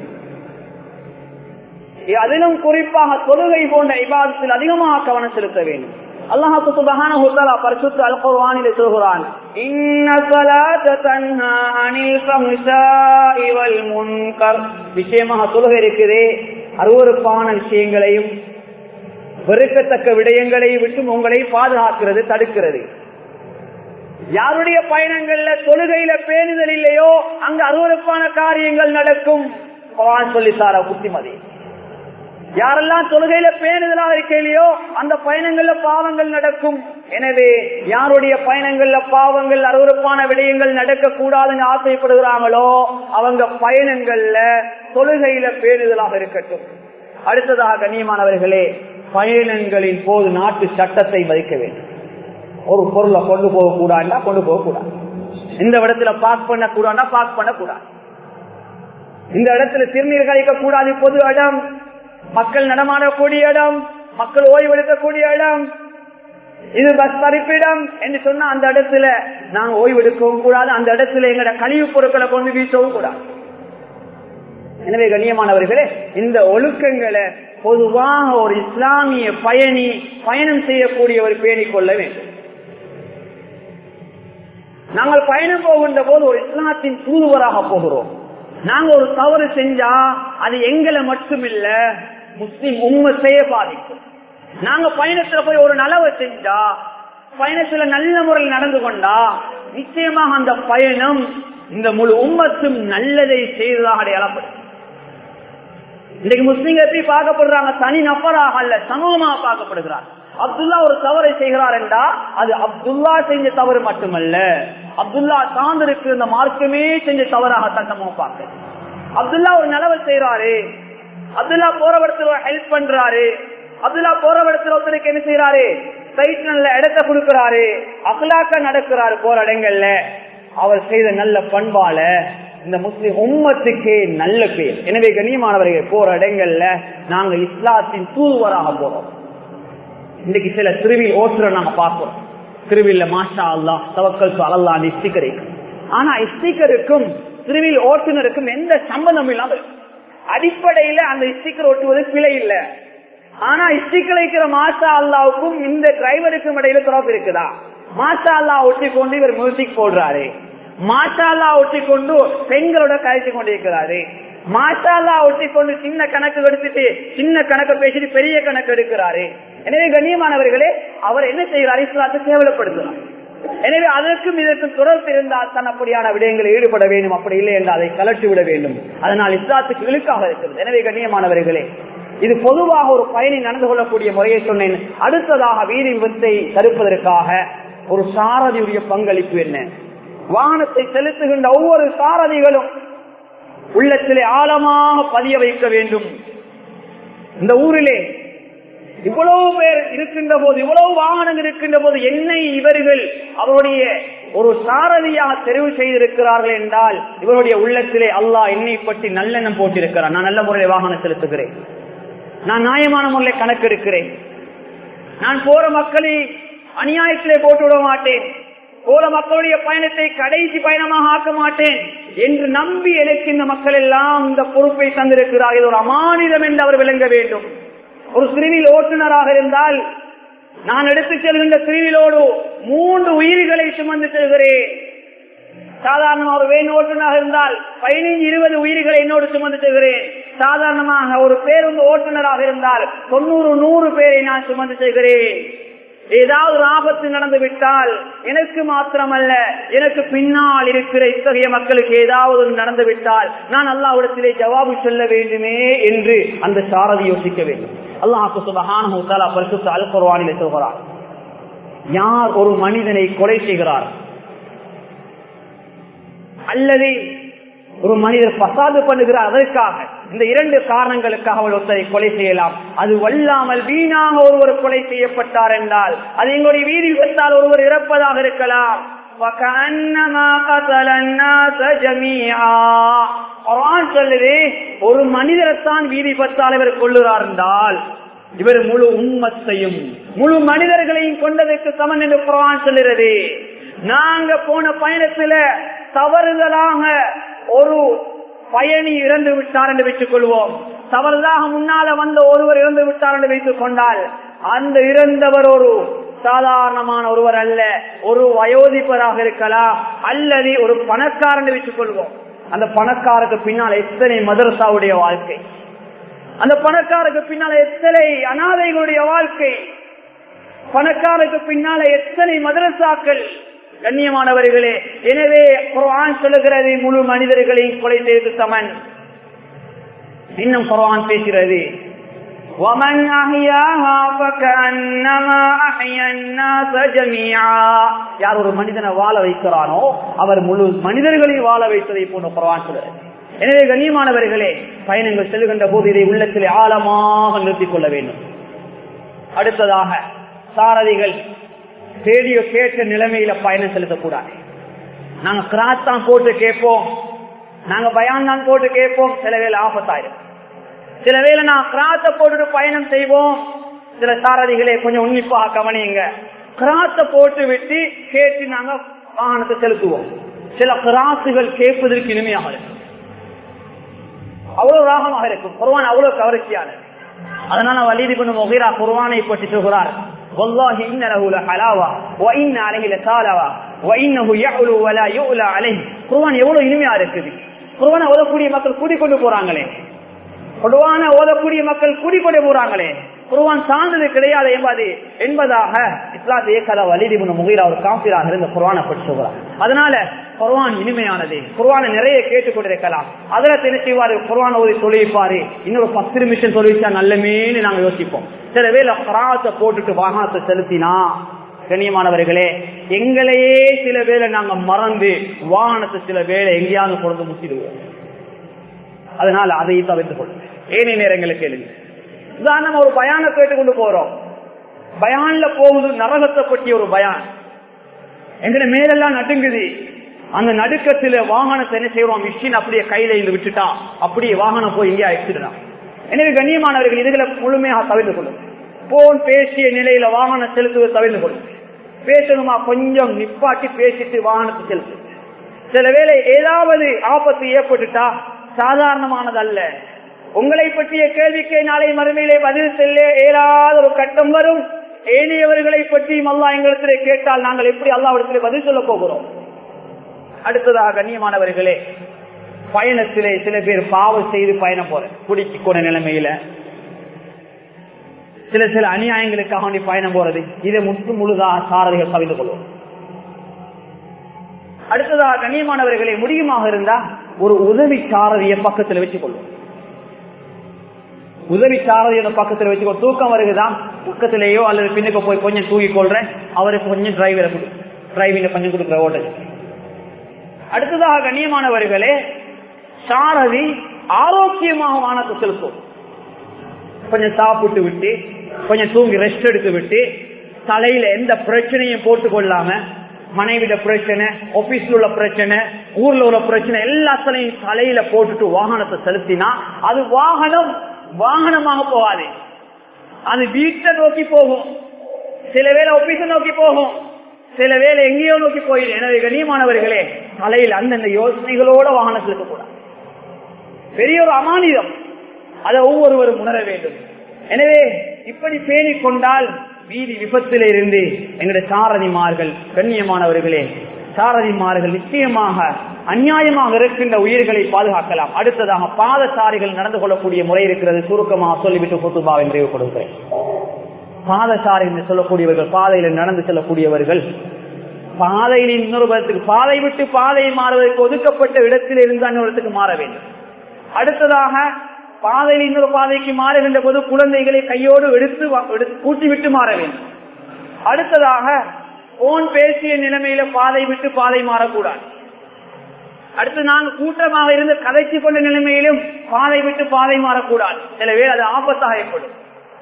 அதிலும் குறிப்பாக தொழுகை போன்ற இபாதத்தில் அதிகமாக கவனம் செலுத்த வேண்டும் அல்லாஹு சுபஹானஹு தஆலா பரிசுத்த அல் குர்ஆனில் சொல்கிறான் இன்ன ஸலாத தன்ஹா அனில் ஃபஹ்ஷாஇ வல் முன்கர் விஷயமாக தொழுகை இருக்குதே அருவருப்பான விஷயங்களையும் வெறுக்கத்தக்க விடயங்களையும் விட்டு உங்களை பாதுகாக்கிறது தடுக்கிறது யாருடைய பயணங்கள்ல தொழுகையில பேணுதல் இல்லையோ அங்க அருவருப்பான காரியங்கள் நடக்கும் சொல்லித்தார புத்திமதி யாரெல்லாம் தொழுகையில பேணுதலாக இருக்கலையோ அந்த பயணங்கள்ல பாவங்கள் நடக்கும் எனவே யாருடைய பயணங்கள்ல பாவங்கள் அருவறுப்பான விடயங்கள் நடக்க கூடாதுன்னு ஆசைப்படுகிறாங்களோ அவங்க பயணங்கள்ல தொழுகையில பேணுதலாக இருக்கட்டும் அடுத்ததாக கண்ணியமானவர்களே பயணங்களின் போது நாட்டு சட்டத்தை மதிக்க வேண்டும் ஒரு பொருளை கொண்டு போக கூடாண்டா கொண்டு போக கூடாது இந்த இடத்துல பார்க் பண்ண கூடாண்டா பார்க் பண்ண கூடாது இந்த இடத்துல திருநீர் கழிக்க கூடாது பொது இடம் மக்கள் நடமாடக்கூடிய இடம் மக்கள் ஓய்வெடுக்கக்கூடிய இடம் இது பஸ் தரிப்பிடம் என்று சொன்னா அந்த இடத்துல நாங்க ஓய்வெடுக்கவும் கூடாது அந்த இடத்துல எங்கட கழிவுப் பொருட்களை கொண்டு வீசவும் கூடாது எனவே கண்ணியமானவர்களே இந்த ஒழுக்கங்களை பொதுவாக ஒரு இஸ்லாமிய பயணி பயணம் செய்யக்கூடியவர் பேணிக் கொள்ள வேண்டும் நாங்கள் பயணம் போகின்ற போது ஒரு இஸ்லாத்தின் தூதுவராக போகிறோம் நாங்க ஒரு தவறு செஞ்சா அது எங்களை மட்டுமில்ல முஸ்லிம் உண்மத்தையே பாதிக்கும் நாங்க பயணத்துல போய் ஒரு நலவை செஞ்சா பயணத்துல நல்ல முறையில் நடந்து கொண்டா நிச்சயமாக அந்த பயணம் இந்த முழு உம்மத்தும் நல்லதை செய்ததாக அடையாளப்படும் இன்னைக்கு முஸ்லீம்கள் எப்படி பார்க்கப்படுறாங்க தனி நபராக அல்ல சமூகமாக பார்க்கப்படுகிறார் அப்துல்லா ஒரு தவறை செய்கிறார் என்றா அது அப்துல்லா செஞ்ச தவறு மட்டுமல்ல அப்துல்லா சார்ந்திருக்கு இந்த மார்க்கமே செஞ்ச தவறாக சட்டமாக பார்க்க அப்துல்லா ஒரு நலவை செய்யறாரு அப்துல்லா போறவடத்துல ஹெல்ப் பண்றாரு அப்துல்லா போறவடத்துல ஒருத்தருக்கு என்ன செய்யறாரு சைட் நல்ல இடத்த கொடுக்கிறாரு அகலாக்க நடக்கிறாரு போற இடங்கள்ல அவர் செய்த நல்ல பண்பால இந்த முஸ்லிம் உம்மத்துக்கே நல்ல பேர் எனவே கண்ணியமானவர்கள் போற இடங்கள்ல நாங்க இஸ்லாத்தின் தூதுவராக போறோம் இன்னைக்கு சில திருவில் ஓட்டுற நாங்க பார்க்கிறோம் திருவில்ல மாஷா அல்லா தவக்கல் அல்லா ஸ்டிக்கர் ஆனா ஸ்டிக்கருக்கும் திருவில் ஓட்டுநருக்கும் எந்த சம்பந்தம் இல்லாம அடிப்படையில அந்த ஸ்டிக்கர் ஓட்டுவது பிழை இல்லை ஆனா ஸ்டிக்கர் வைக்கிற மாஷா அல்லாவுக்கும் இந்த டிரைவருக்கும் இடையில தொடர்பு இருக்குதா மாஷா அல்லா ஒட்டி கொண்டு இவர் மியூசிக் போடுறாரு மாஷாலா ஒட்டி கொண்டு பெண்களோட கழிச்சு கொண்டிருக்கிறாரு மாஷாலா ஒட்டி கொண்டு சின்ன கணக்கு எடுத்துட்டு சின்ன கணக்கு பேசிட்டு பெரிய கணக்கு எடுக்கிறாரு எனவே கண்ணியமானவர்களே அவர் என்ன செய்கிறார் இஸ்லாத்தை கேவலப்படுத்துறார் எனவே அதற்கும் இதற்கும் தொடர்பு இருந்தால் தான் அப்படியான விடயங்களில் ஈடுபட வேண்டும் அப்படி இல்லை என்று அதை கலட்டி விட வேண்டும் அதனால் இஸ்லாத்துக்கு இழுக்காக இருக்கிறது எனவே கண்ணியமானவர்களே இது பொதுவாக ஒரு பயணி நடந்து கொள்ளக்கூடிய முறையை சொன்னேன் அடுத்ததாக வீதி விபத்தை தடுப்பதற்காக ஒரு சாரதியுடைய பங்களிப்பு என்ன வாகனத்தை செலுத்துகின்ற ஒவ்வொரு சாரதிகளும் உள்ளத்திலே ஆழமாக பதிய வைக்க வேண்டும் இந்த ஊரிலே இவ்வளவு பேர் இருக்கின்ற போது இவ்வளவு வாகனம் இருக்கின்ற போது என்னை இவர்கள் அவருடைய ஒரு சாரதியாக தெரிவு செய்திருக்கிறார்கள் என்றால் இவருடைய உள்ளத்திலே அல்லாஹ் என்னை பற்றி நல்லெண்ணம் போட்டிருக்கிறார் நான் நல்ல முறையில் வாகனம் செலுத்துகிறேன் நான் நியாயமான முறையில் கணக்கெடுக்கிறேன் நான் போற மக்களை அநியாயத்திலே போட்டு விட மாட்டேன் போல மக்களுடைய பயணத்தை கடைசி பயணமாக ஆக்க மாட்டேன் என்று நம்பி எனக்கு இந்த மக்கள் எல்லாம் இந்த பொறுப்பை தந்திருக்கிறார் இது ஒரு அமானிதம் என்று அவர் விளங்க வேண்டும் ஒரு சிறுவில் ஓட்டுநராக இருந்தால் நான் எடுத்துச் செல்கின்ற சிறுவிலோடு மூன்று உயிர்களை சுமந்து செல்கிறேன் சாதாரணமாக ஒரு வேன் ஓட்டுநராக இருந்தால் பதினைஞ்சு இருபது உயிர்களை என்னோடு சுமந்து செல்கிறேன் சாதாரணமாக ஒரு பேருந்து ஓட்டுநராக இருந்தால் தொண்ணூறு நூறு பேரை நான் சுமந்து செல்கிறேன் ஏதாவது ஒரு ஆபத்து நடந்து விட்டால் எனக்கு மாத்திரமல்ல எனக்கு பின்னால் இருக்கிற இத்தகைய மக்களுக்கு ஏதாவது நடந்து விட்டால் நான் அல்லாவிடத்திலே ஜவாபு சொல்ல வேண்டுமே என்று அந்த சாரதி யோசிக்க வேண்டும் அல்லாஹு சுபஹான பரிசுத்த அல் குர்வானிலே சொல்கிறார் யார் ஒரு மனிதனை கொலை செய்கிறார் அல்லது ஒரு மனிதர் பசாது பண்ணுகிறார் அதற்காக இந்த இரண்டு காரணங்களுக்காக அவள் ஒருத்தரை கொலை செய்யலாம் அது வல்லாமல் வீணாக ஒருவர் கொலை செய்யப்பட்டார் என்றால் அது எங்களுடைய வீதி விபத்தால் ஒருவர் இறப்பதாக இருக்கலாம் சொல்லுது ஒரு மனிதரைத்தான் வீதி பத்தால் இவர் கொள்ளுறார் என்றால் இவர் முழு உண்மத்தையும் முழு மனிதர்களையும் கொண்டதற்கு சமன் என்று குரான் சொல்லுறது நாங்க போன பயணத்துல தவறுதலாக ஒரு பயணி இறந்து விட்டார் என்று வைத்துக் கொள்வோம் தவறுதாக முன்னால வந்த ஒருவர் இறந்து விட்டார் என்று வைத்துக் கொண்டால் அந்த இறந்தவர் ஒரு சாதாரணமான ஒருவர் அல்ல ஒரு வயோதிபராக இருக்கலாம் அல்லது ஒரு பணக்காரன் வைத்துக் கொள்வோம் அந்த பணக்காரருக்கு பின்னால் எத்தனை மதரசாவுடைய வாழ்க்கை அந்த பணக்காரருக்கு பின்னால எத்தனை அனாதைகளுடைய வாழ்க்கை பணக்காரருக்கு பின்னால எத்தனை மதரசாக்கள் கண்ணியமானவர்களே எனவே குரான் சொல்லுகிறது முழு மனிதர்களையும் கொலை செய்து சமன் இன்னும் குரான் பேசுகிறது ومن أحياها فكأنما أحيا الناس جميعا யார் ஒரு மனிதனை வாழ வைக்கிறானோ அவர் முழு மனிதர்களை வாழ வைத்ததை போன்ற குரான் சொல்லுகிறது எனவே கண்ணியமானவர்களே பயணங்கள் செல்கின்ற போது இதை உள்ளத்திலே ஆழமாக நிறுத்திக் கொள்ள வேண்டும் அடுத்ததாக சாரதிகள் ரேடியோ கேட்ட நிலைமையில பயணம் செலுத்தக்கூடாது நாங்க கிராஸ் தான் போட்டு கேட்போம் நாங்க பயான் தான் போட்டு கேட்போம் சில வேலை ஆபத்தாயிரும் சில வேலை நான் கிராஸ போட்டுட்டு பயணம் செய்வோம் சில சாரதிகளே கொஞ்சம் உன்னிப்பாக கவனியுங்க கிராஸ போட்டு விட்டு கேட்டு நாங்க வாகனத்தை செலுத்துவோம் சில கிராசுகள் கேட்பதற்கு இனிமையாக இருக்கும் அவ்வளவு ராகமாக இருக்கும் குர்வான் அவ்வளவு கவர்ச்சியானது அதனால வலிது பண்ணு முகிரா குர்வானை பற்றி சொல்கிறார் والله إن له لحلاوة وإن عليه لسالوة குர்வான் எவ்வளவு இனிமையா இருக்குது குர்வான ஓதக்கூடிய மக்கள் கூடிக்கொண்டு போறாங்களே குர்வான ஓதக்கூடிய மக்கள் கூடிக்கொண்டு போறாங்களே குர்வான் சார்ந்தது கிடையாது என்பது என்பதாக இஸ்லாத் ஏக்கல வலிதிபுன முகிரா ஒரு காப்பிராக இருந்த குர்வானை பற்றி சொல்கிறார் அதனால குர்வான் இனிமையானது குர்வானை நிறைய கேட்டுக்கொண்டிருக்கலாம் அதுல என்ன செய்வாரு குர்வான் ஓதி தொழிப்பாரு இன்னொரு பத்து நிமிஷம் தொழிச்சா நல்லமேன்னு நாங்க யோசிப்போம் சில வேலை கராத்தை போட்டுட்டு வாகனத்தை செலுத்தினா கண்ணியமானவர்களே எங்களையே சில வேலை நாங்க மறந்து வாகனத்தை சில வேலை எங்கேயாவது கொண்டு முட்டிடுவோம் அதனால அதை தவிர்த்து கொள்ளுங்க ஏனைய நேரங்களுக்கு எழுங்க உதாரணம் ஒரு பயான கேட்டுக்கொண்டு போறோம் பயான்ல போகுது நரகத்தை பற்றிய ஒரு பயான் எங்கட மேலெல்லாம் நடுங்குது அந்த நடுக்கத்துல வாகனத்தை என்ன செய்வோம் மிஷின் அப்படியே கையில இருந்து விட்டுட்டா அப்படியே வாகனம் போய் எங்கேயா எடுத்துடலாம் எனவே கண்ணியமானவர்கள் இதுகளை முழுமையாக தவிர்த்து கொள்ளும் போன் பேசிய நிலையில வாகனம் செலுத்துவது தவிர்த்து கொள்ளும் பேசணுமா கொஞ்சம் நிப்பாட்டி பேசிட்டு வாகனத்தை செலுத்து சில வேளை ஏதாவது ஆபத்து ஏற்பட்டுட்டா சாதாரணமானது அல்ல உங்களை பற்றிய கேள்விக்கு நாளை மறுமையிலே பதில் செல்ல இயலாத ஒரு கட்டம் வரும் ஏனையவர்களை பற்றியும் அல்லா எங்களிடத்திலே கேட்டால் நாங்கள் எப்படி அல்லாவிடத்திலே பதில் சொல்ல போகிறோம் அடுத்ததாக கண்ணியமானவர்களே பயணத்திலே சில பேர் பாவம் செய்து பயணம் போற குடிச்சு கொண்ட நிலைமையில சில சில அநியாயங்களுக்காக வேண்டி பயணம் போறது இதை முற்று முழுதாக சாரதிகள் கவிழ்ந்து கொள்வோம் அடுத்ததாக கண்ணியமானவர்களை முடியுமாக இருந்தா ஒரு உதவி சாரதியை பக்கத்தில் வச்சுக் கொள்வோம் உதவி சாரதியோட பக்கத்தில் வச்சுக்கோ தூக்கம் வருகுதான் பக்கத்திலேயோ அல்லது பின்னுக்கு போய் கொஞ்சம் தூக்கி கொள்றேன் அவருக்கு கொஞ்சம் டிரைவரை கொடு டிரைவிங்க கொஞ்சம் கொடுக்குற ஓட்டல் அடுத்ததாக கண்ணியமானவர்களே சாரதி ஆரோக்கியமாக வானத்தை செலுத்தும் கொஞ்சம் சாப்பிட்டு விட்டு கொஞ்சம் தூங்கி ரெஸ்ட் எடுத்து விட்டு தலையில எந்த பிரச்சனையும் போட்டுக் கொள்ளாம மனைவிட பிரச்சனை ஆபீஸ்ல உள்ள பிரச்சனை ஊர்ல உள்ள பிரச்சனை எல்லாத்திலையும் தலையில போட்டுட்டு வாகனத்தை செலுத்தினா அது வாகனம் வாகனமாக போகாது அது வீட்டை நோக்கி போகும் சில வேலை ஆபீஸை நோக்கி போகும் சில வேலை எங்கேயோ நோக்கி போயிடும் எனவே கண்ணியமானவர்களே தலையில் அந்தந்த யோசனைகளோட வாகனத்தில் இருக்கக்கூடாது பெரிய ஒரு அமானிதம் அதை ஒவ்வொருவரும் உணர வேண்டும் எனவே இப்படி பேணிக் கொண்டால் வீதி விபத்தில இருந்து எங்களுடைய சாரதிமார்கள் கண்ணியமானவர்களே சாரதிமார்கள் நிச்சயமாக அநியாயமாக இருக்கின்ற உயிர்களை பாதுகாக்கலாம் அடுத்ததாக பாதசாரிகள் நடந்து கொள்ளக்கூடிய முறை இருக்கிறது சுருக்கமாக சொல்லிவிட்டு குத்துபாவை நிறைவு கொடுக்கிறேன் பாதசாரி என்று சொல்லக்கூடியவர்கள் பாதையில் நடந்து செல்லக்கூடியவர்கள் பாதையில் இன்னொரு பதத்துக்கு பாதை விட்டு பாதையை மாறுவதற்கு ஒதுக்கப்பட்ட இடத்தில் இருந்து இன்னொருத்துக்கு மாற வேண்டும் அடுத்ததாக பாதையில் இன்னொரு பாதைக்கு மாறுகின்ற போது குழந்தைகளை கையோடு எடுத்து கூட்டி விட்டு மாற வேண்டும் அடுத்ததாக போன் பேசிய நிலைமையில பாதை விட்டு பாதை மாறக்கூடாது அடுத்து நாங்கள் கூட்டமாக இருந்து கதைச்சு கொண்ட நிலைமையிலும் பாதை விட்டு பாதை மாறக்கூடாது சில பேர் அது ஆபத்தாக ஏற்படும்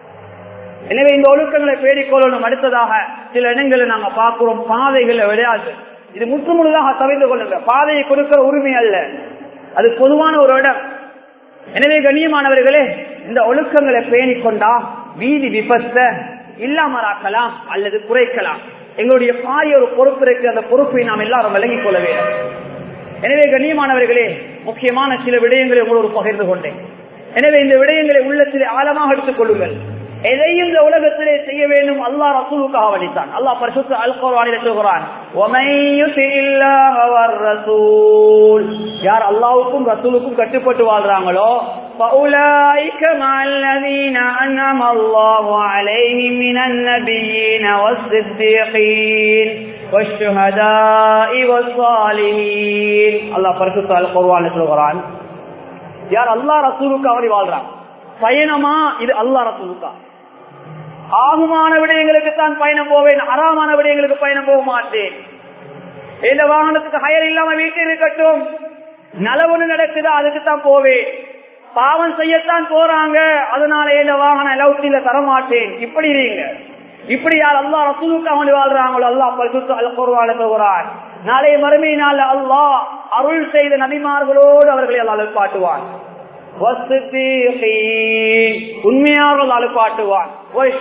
எனவே இந்த ஒழுக்கங்களை பேடிக்கொள்ளணும் அடுத்ததாக சில இடங்களை நாங்க பார்க்கிறோம் பாதைகளை விளையாது இது முற்று முழுதாக தவிர்த்து கொள்ளுங்க பாதையை கொடுக்கிற உரிமை அல்ல அது பொதுவான ஒரு இடம் எனவே கண்ணியமானவர்களே இந்த ஒழுக்கங்களை பேணிக் கொண்டா வீதி விபத்தை இல்லாமலாக்கலாம் அல்லது குறைக்கலாம் எங்களுடைய பாரிய ஒரு பொறுப்பு இருக்கு அந்த பொறுப்பை நாம் எல்லாரும் விளங்கிக் கொள்ள வேண்டும் எனவே கண்ணியமானவர்களே முக்கியமான சில விடயங்களை உங்களோடு பகிர்ந்து கொண்டேன் எனவே இந்த விடயங்களை உள்ளத்திலே ஆழமாக எடுத்துக் கொள்ளுங்கள் எதையும் இந்த உலகத்திலே செய்ய வேண்டும் அல்லாஹ் ரசூலுக்காக வடித்தான் அல்லாஹ் பரிசுத்த அல் குர்ஆனிலே சொல்கிறான் யார் அல்லாஹ்வுக்கும் ரசூலுக்கும் கட்டுப்பட்டு வாழ்றாங்களோ فأولئك مع الذين أنعم الله عليهم من النبيين والصديقين والشهداء والصالحين الله பரிசுத்த அல் குர்ஆனிலே சொல்கிறான் யார் அல்லாஹ் ரசூலுக்காக வாழ்றாங்க பயணமா இது அல்லாஹ் ரசூலுக்கா ஆகுமான விடயங்களுக்கு தான் பயணம் போவேன் அறாமான விடயங்களுக்கு பயணம் போக மாட்டேன் இந்த வாகனத்துக்கு ஹயர் இல்லாம வீட்டில் இருக்கட்டும் நலவொன்னு நடக்குதா அதுக்கு தான் போவேன் பாவம் செய்யத்தான் போறாங்க அதனால இந்த வாகனம் லவுட்டில தரமாட்டேன் இப்படி இருங்க இப்படி யார் அல்லா ரசூலுக்கு அவன் வாழ்றாங்களோ அல்லா பரிசுத்து அல் குர்வான சொல்கிறார் நாளை மறுமை நாள் அல்லாஹ் அருள் செய்த நபிமார்களோடு அவர்களை அல்லாஹ் பாட்டுவான் உண்மையாக அழுப்பாட்டுவான்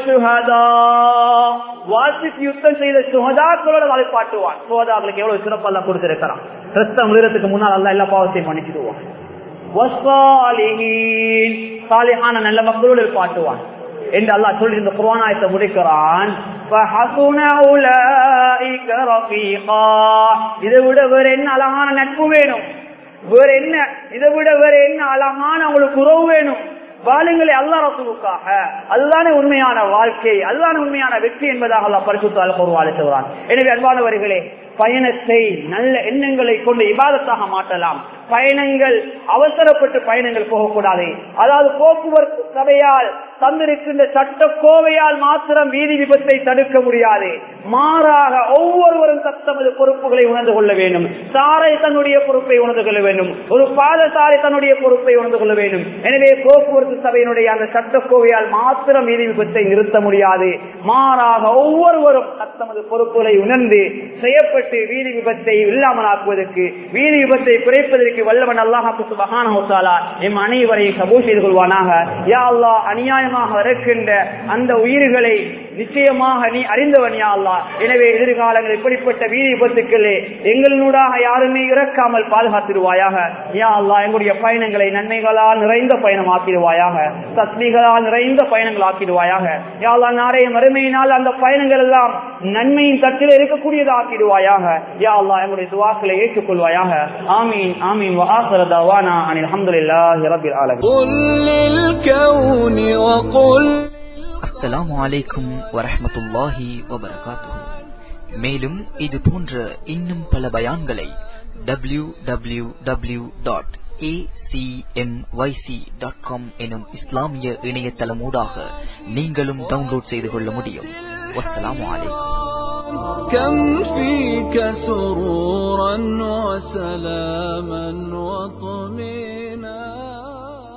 வாசிக்கு யுத்தம் செய்த சுகதாக்களோட அழுப்பாட்டுவான் சுகதாக்களுக்கு எவ்வளவு சிறப்பெல்லாம் கொடுத்திருக்கிறான் ரத்தம் விழுறதுக்கு முன்னால் அல்ல எல்லா பாவத்தையும் மன்னிச்சிடுவான் சாலிஹான நல்ல மக்களோடு பாட்டுவான் என்று அல்லாஹ் சொல்லி இந்த குர்ஆனாயத்தை முடிக்கிறான் فَحَسُنَ أُولَئِكَ رَفِيقًا. இதை விட வேற என்ன அழகான நட்பு வேணும் வேற என்ன இதை விட வேற என்ன அழகான உங்களுக்கு உறவு வேணும் வாழுங்களே அல்லா ரசூலுக்காக அதுதானே உண்மையான வாழ்க்கை அதுதானே உண்மையான வெற்றி என்பதாக அல்லா பரிசுத்தால் கூறுவாள் சொல்றான் எனவே அன்பானவர்களே பயணத்தை நல்ல எண்ணங்களை கொண்டு இபாதத்தாக மாற்றலாம் பயணங்கள் அவசரப்பட்டு பயணங்கள் போகக்கூடாது அதாவது போக்குவரத்து சபையால் தந்திருக்கின்ற சட்ட கோவையால் மாத்திரம் வீதி விபத்தை தடுக்க முடியாது மாறாக ஒவ்வொருவரும் தத்தமது பொறுப்புகளை உணர்ந்து கொள்ள வேண்டும் சாரை தன்னுடைய பொறுப்பை உணர்ந்து கொள்ள வேண்டும் ஒரு பாதசாரை தன்னுடைய பொறுப்பை உணர்ந்து கொள்ள வேண்டும் எனவே போக்குவரத்து சபையினுடைய அந்த சட்டக்கோவையால் மாத்திரம் வீதி விபத்தை நிறுத்த முடியாது மாறாக ஒவ்வொருவரும் தத்தமது பொறுப்புகளை உணர்ந்து செய்யப்பட்டு வீதி விபத்தை இல்லாமலாக்குவதற்கு வீதி விபத்தை குறைப்பதற்கு வல்லவன் அல்லாஹாக்கு சுபஹானா எம் அனைவரையும் கபூ செய்து கொள்வானாக யா அல்லா அநியாயமாக இருக்கின்ற அந்த உயிர்களை நிச்சயமாக நீ அறிந்தவன் யா அல்லா எனவே எதிர்காலங்கள் இப்படிப்பட்ட வீதி விபத்துக்களே எங்களூடாக யாருமே இறக்காமல் பாதுகாத்திடுவாயாக யா அல்லா எங்களுடைய பயணங்களை நன்மைகளால் நிறைந்த பயணம் ஆக்கிடுவாயாக தஸ்மிகளால் நிறைந்த பயணங்கள் ஆக்கிடுவாயாக யா அல்லா நாளைய மறுமையினால் அந்த பயணங்கள் எல்லாம் நன்மையின் தட்டில் இருக்கக்கூடியது ஆக்கிடுவாயாக யா அல்லா எங்களுடைய துவாக்களை ஏற்றுக்கொள்வாயாக ஆமீன் ஆமீன் وآخر دعوانا عن الحمد لله رب العالمين قل للكون وقل அஸ்ஸலாமு அலைக்கும் வரஹ்மத்துல்லாஹி வபரகாத்துஹு மேலும் இது போன்ற இன்னும் பல பயான்களை W W W dot dot com எனும் இஸ்லாமிய இணையதளமூடாக நீங்களும் டவுன்லோட் செய்து கொள்ள முடியும் வஸ்ஸலாமு அலைக்கும் كم فيك سرورا وسلاما وطمئنا